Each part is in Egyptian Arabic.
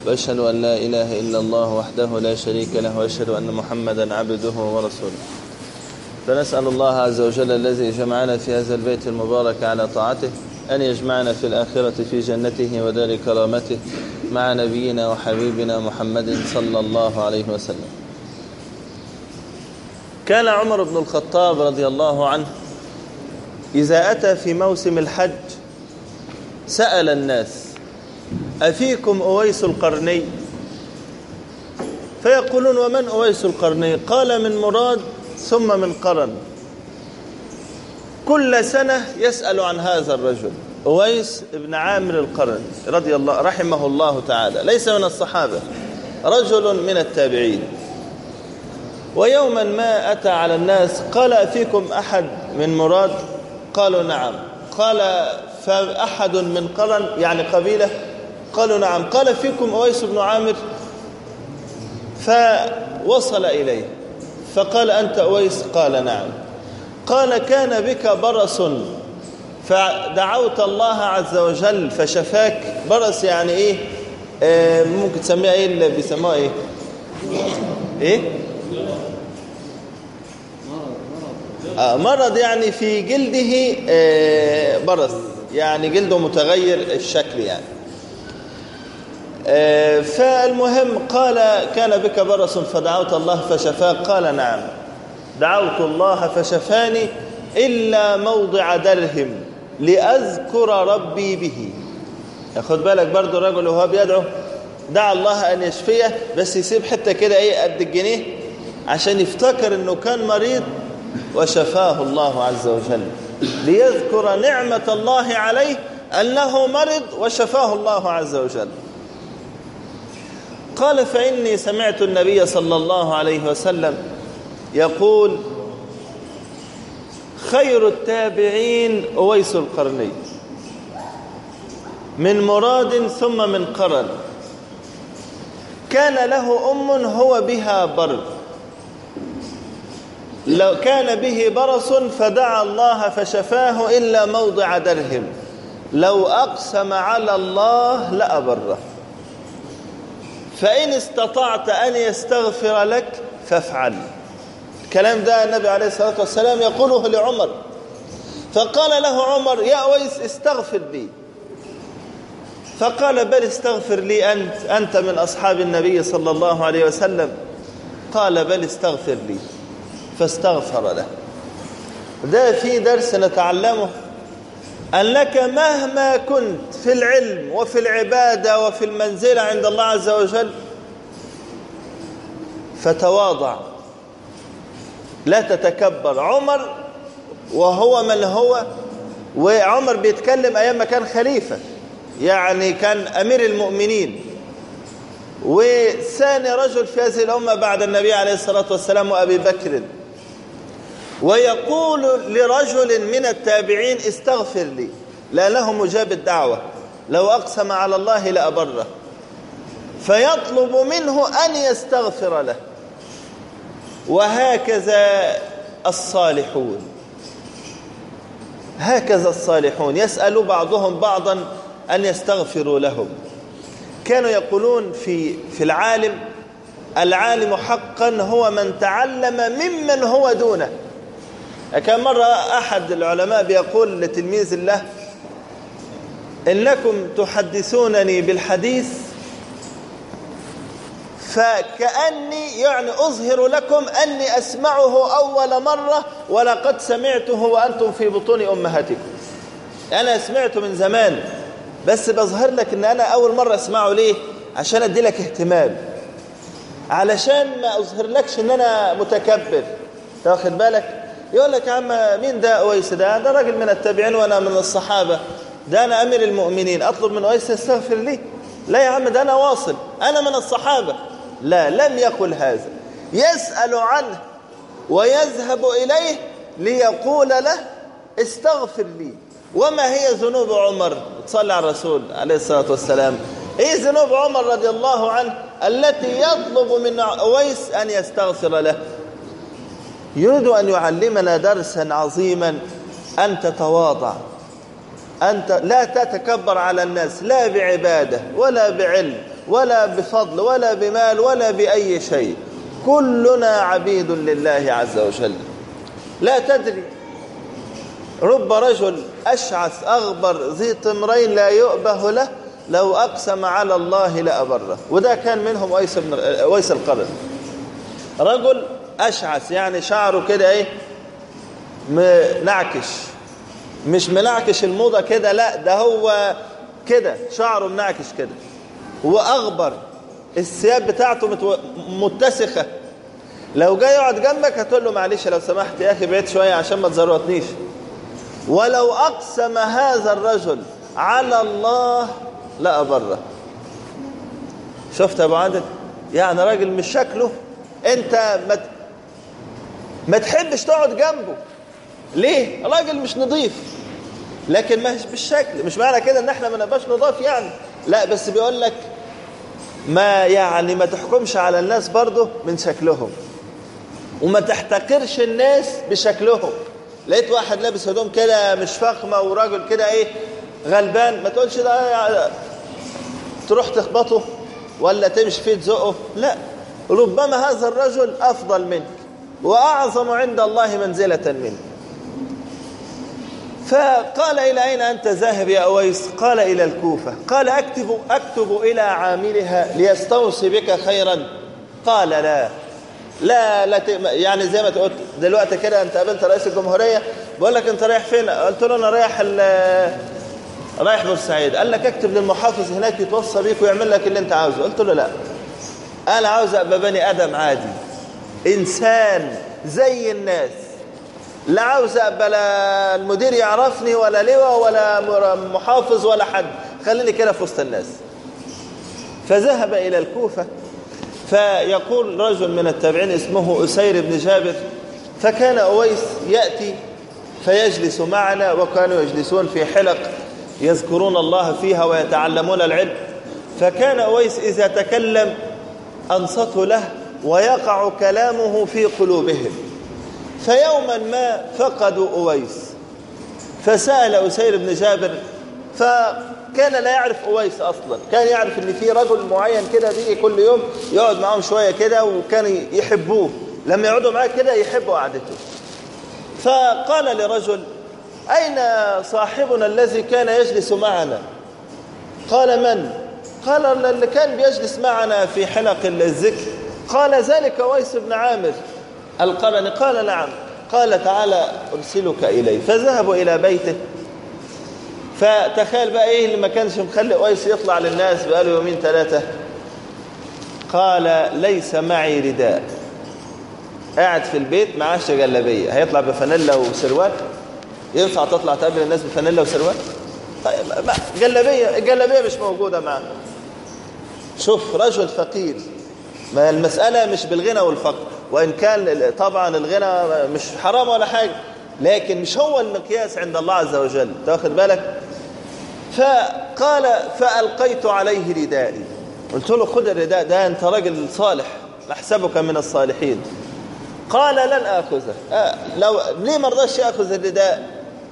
وأشهد أن لا إله إلا الله وحده لا شريك له وأشهد أن محمدا عبده ورسوله فنسأل الله عز وجل الذي جمعنا في هذا البيت المبارك على طاعته أن يجمعنا في الآخرة في جنته ودار كرامته مع نبينا وحبيبنا محمد صلى الله عليه وسلم كان عمر بن الخطاب رضي الله عنه إذا أتى في موسم الحج سأل الناس أفيكم أويس القرني فيقولون ومن أويس القرني قال من مراد ثم من قرن كل سنة يسأل عن هذا الرجل أويس بن عامر القرن رضي الله رحمه الله تعالى ليس من الصحابة رجل من التابعين ويوما ما أتى على الناس قال فيكم أحد من مراد قالوا نعم قال فأحد من قرن يعني قبيلة قالوا نعم قال فيكم أويس بن عامر فوصل إليه فقال أنت أويس قال نعم قال كان بك برص فدعوت الله عز وجل فشفاك برص يعني ايه آه ممكن تسميها ايه اللي بيسموها ايه ايه آه مرض يعني في جلده آه برص يعني جلده متغير الشكل يعني آه فالمهم قال كان بك برص فدعوت الله فشفاك قال نعم دعوت الله فشفاني إلا موضع درهم لأذكر ربي به ياخد بالك برضو الرجل وهو بيدعو دعا الله أن يشفيه بس يسيب حتة كده ايه قد الجنيه عشان يفتكر انه كان مريض وشفاه الله عز وجل ليذكر نعمة الله عليه أنه مرض وشفاه الله عز وجل قال فإني سمعت النبي صلى الله عليه وسلم يقول خير التابعين أويس القرني من مراد ثم من قرن كان له أم هو بها برد لو كان به برص فدعا الله فشفاه إلا موضع درهم لو أقسم على الله لأبره فإن استطعت أن يستغفر لك فافعل الكلام ده النبي عليه الصلاة والسلام يقوله لعمر فقال له عمر يا أويس استغفر لي فقال بل استغفر لي أنت أنت من أصحاب النبي صلى الله عليه وسلم قال بل استغفر لي فاستغفر له ده في درس نتعلمه أنك مهما كنت في العلم وفي العبادة وفي المنزلة عند الله عز وجل فتواضع لا تتكبر عمر وهو من هو وعمر بيتكلم أيام ما كان خليفة يعني كان أمير المؤمنين وثاني رجل في هذه الأمة بعد النبي عليه الصلاة والسلام وأبي بكر ويقول لرجل من التابعين استغفر لي لأنه مجاب الدعوة لو أقسم على الله لأبره فيطلب منه أن يستغفر له وهكذا الصالحون هكذا الصالحون يسأل بعضهم بعضا أن يستغفروا لهم كانوا يقولون في في العالم العالم حقا هو من تعلم ممن هو دونه كان مرة أحد العلماء بيقول لتلميذ الله إنكم تحدثونني بالحديث فكأني يعني أظهر لكم أني أسمعه أول مرة ولقد سمعته وأنتم في بطون أمهاتكم أنا سمعته من زمان بس بظهر لك أن أنا أول مرة أسمعه ليه عشان أدي لك اهتمام علشان ما أظهر لكش أن أنا متكبر تاخد بالك يقول لك يا عم مين ده أويس ده ده راجل من التابعين وأنا من الصحابة ده أنا أمير المؤمنين أطلب من أويس يستغفر لي لا يا عم ده أنا واصل أنا من الصحابة لا لم يقل هذا يسأل عنه ويذهب إليه ليقول له استغفر لي وما هي ذنوب عمر صلى على الرسول عليه الصلاة والسلام ايه ذنوب عمر رضي الله عنه التي يطلب من أويس أن يستغفر له يريد أن يعلمنا درسا عظيما أن تتواضع أنت لا تتكبر على الناس لا بعبادة ولا بعلم ولا بفضل ولا بمال ولا بأي شيء كلنا عبيد لله عز وجل لا تدري رب رجل أشعث أغبر ذي طمرين لا يؤبه له لو أقسم على الله لأبره وده كان منهم ويس, بن ويس القرن رجل أشعث يعني شعره كده إيه منعكش مش منعكش الموضة كده لا ده هو كده شعره منعكش كده وأغبر الثياب بتاعته متسخة لو جاي يقعد جنبك هتقول له معلش لو سمحت يا أخي بعيد شوية عشان ما تزرطنيش ولو أقسم هذا الرجل على الله لا أبره شفت يا أبو عادل يعني راجل مش شكله أنت ما ما تحبش تقعد جنبه ليه راجل مش نظيف لكن مش بالشكل مش معنى كده ان احنا ما نبقاش نضاف يعني لا بس بيقول لك ما يعني ما تحكمش على الناس برضه من شكلهم وما تحتقرش الناس بشكلهم لقيت واحد لابس هدوم كده مش فخمه وراجل كده ايه غلبان ما تقولش ده تروح تخبطه ولا تمشي فيه تزقه لا ربما هذا الرجل افضل منك واعظم عند الله منزله منك فقال إلى أين أنت ذاهب يا أويس قال إلى الكوفة قال أكتب, أكتب إلى عاملها ليستوصي بك خيرا قال لا لا, لا يعني زي ما تقول دلوقتي كده أنت قابلت رئيس الجمهورية بقول لك أنت رايح فين قلت له أنا رايح رايح بورسعيد قال لك اكتب للمحافظ هناك يتوصى بيك ويعمل لك اللي أنت عاوزه قلت له لا أنا عاوز أبقى بني آدم عادي إنسان زي الناس لا عاوز بلا المدير يعرفني ولا لواء ولا محافظ ولا حد خليني كده في وسط الناس فذهب إلى الكوفة فيقول رجل من التابعين اسمه أسير بن جابر فكان أويس يأتي فيجلس معنا وكانوا يجلسون في حلق يذكرون الله فيها ويتعلمون العلم فكان أويس إذا تكلم أنصته له ويقع كلامه في قلوبهم فيوما ما فقدوا أويس فسأل أسير بن جابر فكان لا يعرف أويس أصلا كان يعرف أن في رجل معين كده بيجي كل يوم يقعد معهم شوية كده وكانوا يحبوه لما يقعدوا معاه كده يحبوا قعدته فقال لرجل أين صاحبنا الذي كان يجلس معنا قال من قال اللي كان بيجلس معنا في حلق الذكر قال ذلك ويس بن عامر القرن قال نعم قال تعالى أرسلك إليه فذهبوا إلى بيته فتخيل بقى إيه اللي ما كانش مخلي قيس يطلع للناس بقاله يومين ثلاثة قال ليس معي رداء قاعد في البيت معاش جلابية هيطلع بفانيلا وسروال ينفع تطلع تقابل الناس بفانيلا وسروال طيب جلابية الجلابية مش موجودة معاه شوف رجل فقير ما المسألة مش بالغنى والفقر وإن كان طبعا الغنى مش حرام ولا حاجة لكن مش هو المقياس عند الله عز وجل تاخد بالك فقال فألقيت عليه ردائي قلت له خد الرداء ده أنت راجل صالح نحسبك من الصالحين قال لن آخذه آه لو ليه ما رضاش يأخذ الرداء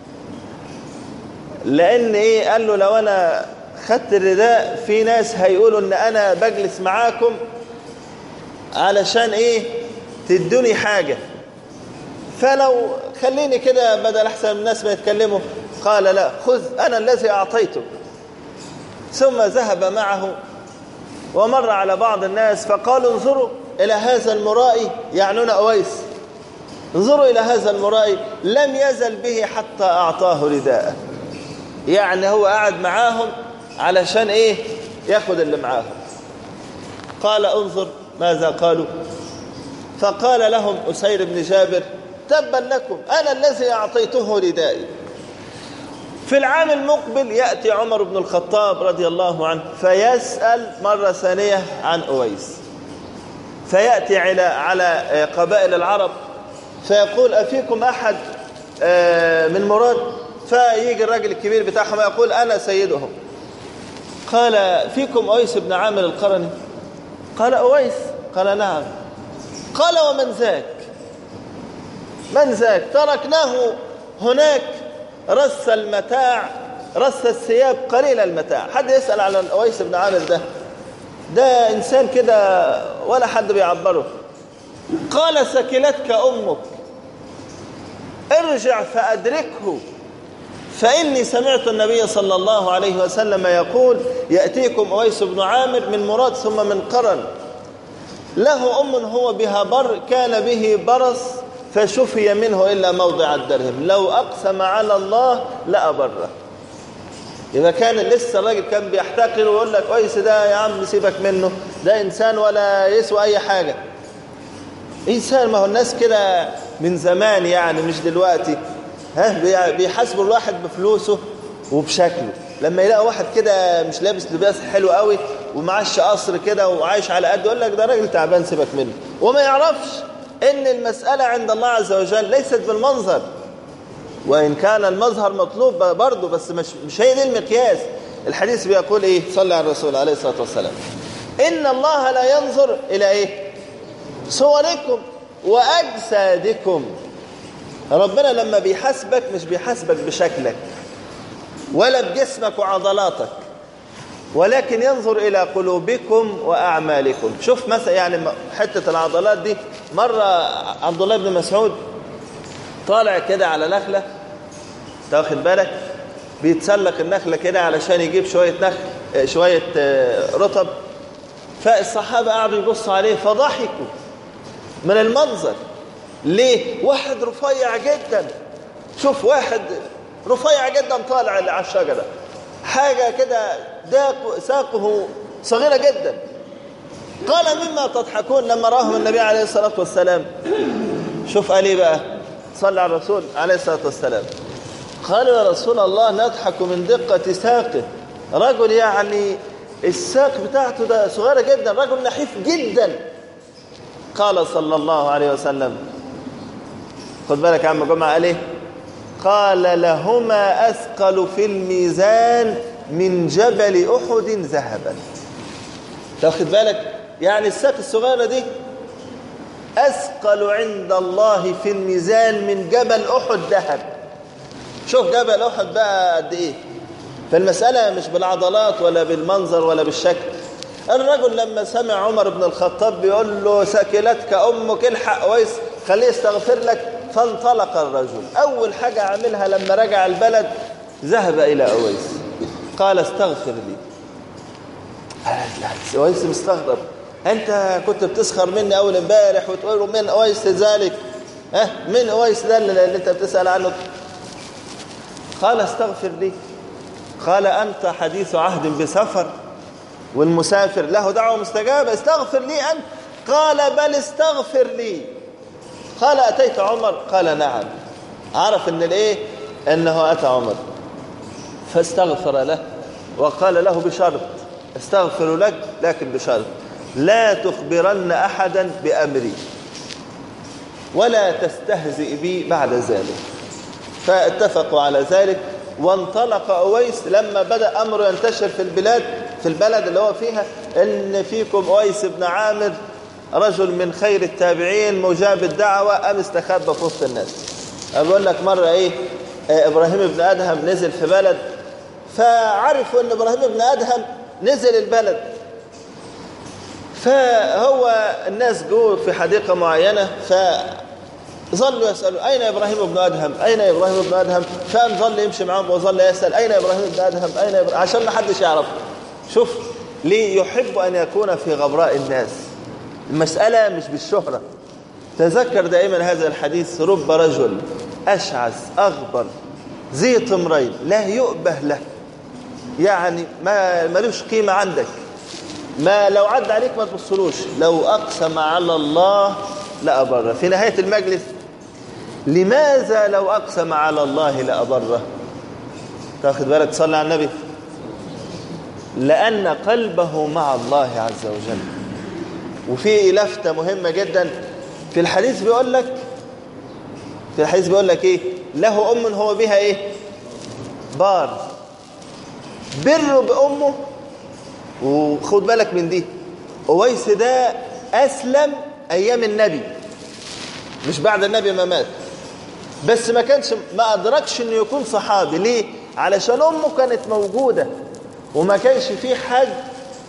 لأن إيه قال له لو أنا خدت الرداء في ناس هيقولوا ان انا بجلس معاكم علشان ايه تدوني حاجة فلو خليني كده بدل احسن الناس ما يتكلموا قال لا خذ انا الذي اعطيتك ثم ذهب معه ومر على بعض الناس فقالوا انظروا الى هذا المرائي يعنون اويس انظروا الى هذا المرائي لم يزل به حتى اعطاه رداءه يعني هو قاعد معاهم علشان ايه ياخد اللي معاهم قال انظر ماذا قالوا فقال لهم أسير بن جابر تبا لكم أنا الذي أعطيته ردائي في العام المقبل يأتي عمر بن الخطاب رضي الله عنه فيسأل مرة ثانية عن أويس فيأتي على على قبائل العرب فيقول أفيكم أحد من مراد فيجي الراجل الكبير بتاعهم يقول أنا سيدهم قال فيكم أويس بن عامر القرني قال أويس قال نعم قال ومن ذاك من ذاك تركناه هناك رس المتاع رس الثياب قليل المتاع حد يسأل على أويس بن عامر ده ده إنسان كده ولا حد بيعبره قال سكلتك أمك ارجع فأدركه فإني سمعت النبي صلى الله عليه وسلم يقول يأتيكم أويس بن عامر من مراد ثم من قرن له أم هو بها بر كان به برص فشفي منه إلا موضع الدرهم لو أقسم على الله لأبره إذا كان لسه الراجل كان بيحتقر ويقول لك كويس ده يا عم سيبك منه ده إنسان ولا يسوى أي حاجة إنسان ما هو الناس كده من زمان يعني مش دلوقتي ها بيحاسبوا الواحد بفلوسه وبشكله لما يلاقي واحد كده مش لابس لباس حلو قوي ومعاش قصر كده وعايش على قد يقول لك ده راجل تعبان سيبك منه وما يعرفش ان المسألة عند الله عز وجل ليست بالمنظر وإن كان المظهر مطلوب برضه بس مش, مش هي دي المقياس الحديث بيقول إيه صلى على الرسول عليه الصلاة والسلام إن الله لا ينظر إلى إيه صوركم وأجسادكم ربنا لما بيحاسبك مش بيحاسبك بشكلك ولا بجسمك وعضلاتك ولكن ينظر إلى قلوبكم وأعمالكم شوف مثلا يعني حتة العضلات دي مرة عبد الله بن مسعود طالع كده على نخلة تاخد بالك بيتسلق النخلة كده علشان يجيب شوية نخل شوية رطب فالصحابة قعدوا يبصوا عليه فضحكوا من المنظر ليه واحد رفيع جدا شوف واحد رفيع جدا طالع على الشجرة حاجة كده ساقه صغيرة جدا قال مما تضحكون لما راهم النبي عليه الصلاة والسلام شوف قال ايه بقى صلى على الرسول عليه الصلاة والسلام قال يا رسول الله نضحك من دقة ساقه رجل يعني الساق بتاعته ده صغيرة جدا رجل نحيف جدا قال صلى الله عليه وسلم خد بالك يا عم جمعة قال ايه قال لهما أثقل في الميزان من جبل أحد ذهبا تاخد بالك يعني الساق الصغيرة دي أثقل عند الله في الميزان من جبل أحد ذهب شوف جبل أحد بقى قد إيه فالمسألة مش بالعضلات ولا بالمنظر ولا بالشكل الرجل لما سمع عمر بن الخطاب بيقول له سكلتك أمك الحق ويس خليه يستغفر لك فانطلق الرجل أول حاجة عملها لما رجع البلد ذهب إلى أويس قال استغفر لي أويس مستغرب أنت كنت بتسخر مني أول امبارح وتقول من أويس ذلك ها من أويس ده اللي أنت بتسأل عنه قال استغفر لي قال أنت حديث عهد بسفر والمسافر له دعوة مستجابة استغفر لي أنت قال بل استغفر لي قال أتيت عمر قال نعم عرف ان الايه انه اتى عمر فاستغفر له وقال له بشرط استغفر لك لكن بشرط لا تخبرن احدا بامري ولا تستهزئ بي بعد ذلك فاتفقوا على ذلك وانطلق اويس لما بدا امره ينتشر في البلاد في البلد اللي هو فيها ان فيكم اويس بن عامر رجل من خير التابعين مجاب الدعوة أم استخبى في وسط الناس أقول لك مرة إيه إبراهيم بن أدهم نزل في بلد فعرفوا أن إبراهيم بن أدهم نزل البلد فهو الناس جو في حديقة معينة فظلوا يسألوا أين إبراهيم بن أدهم أين إبراهيم بن أدهم فقام ظل يمشي معهم وظل يسأل أين إبراهيم بن أدهم أين إبراهيم عشان ما حدش يعرف شوف ليه يحب أن يكون في غبراء الناس المسألة مش بالشهرة تذكر دائما هذا الحديث رب رجل أشعث أغبر ذي طمرين لا يؤبه له يعني ما ملوش قيمة عندك ما لو عد عليك ما تبصلوش لو أقسم على الله لأبره في نهاية المجلس لماذا لو أقسم على الله لأبره تاخد بالك تصلي على النبي لأن قلبه مع الله عز وجل وفي لفتة مهمة جدا في الحديث بيقول لك في الحديث بيقول لك ايه له ام هو بها ايه بار بر بامه وخد بالك من دي اويس ده اسلم ايام النبي مش بعد النبي ما مات بس ما كانش ما ادركش انه يكون صحابي ليه علشان امه كانت موجوده وما كانش في حد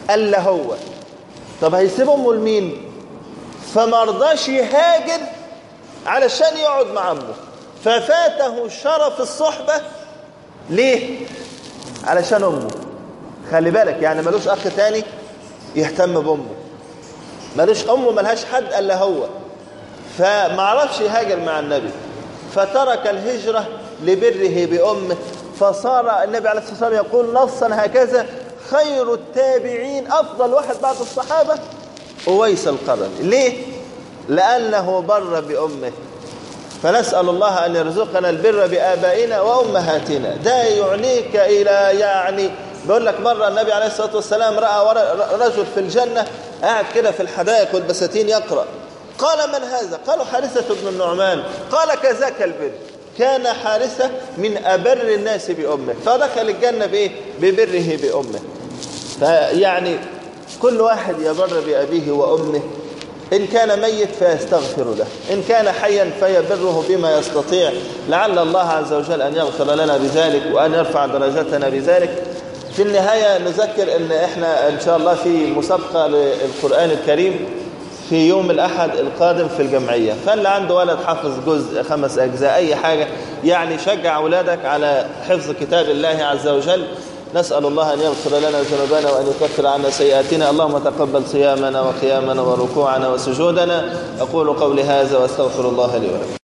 الا هو طب هيسيب امه لمين فما رضاش يهاجر علشان يقعد مع امه ففاته شرف الصحبه ليه علشان امه خلي بالك يعني ملوش اخ تاني يهتم بامه ملوش امه ملهاش حد الا هو فما عرفش يهاجر مع النبي فترك الهجرة لبره بأمه فصار النبي عليه الصلاة والسلام يقول نصا هكذا خير التابعين أفضل واحد بعد الصحابة أويس القرن ليه؟ لأنه بر بأمه فنسأل الله أن يرزقنا البر بآبائنا وأمهاتنا ده يعنيك إلى يعني بيقول لك مرة النبي عليه الصلاة والسلام رأى رجل في الجنة قاعد كده في الحدائق والبساتين يقرأ قال من هذا قالوا حارثة بن النعمان قال كذاك البر كان حارثة من أبر الناس بأمه فدخل الجنة بإيه ببره بأمه فيعني كل واحد يبر بأبيه وأمه إن كان ميت فيستغفر له إن كان حيا فيبره بما يستطيع لعل الله عز وجل أن يغفر لنا بذلك وأن يرفع درجتنا بذلك في النهاية نذكر أن إحنا إن شاء الله في مسابقة للقرآن الكريم في يوم الأحد القادم في الجمعية فاللي عنده ولد حافظ جزء خمس أجزاء أي حاجة يعني شجع أولادك على حفظ كتاب الله عز وجل نسأل الله أن يغفر لنا ذنوبنا وأن يكفر عنا سيئاتنا اللهم تقبل صيامنا وقيامنا وركوعنا وسجودنا أقول قولي هذا واستغفر الله لي ولكم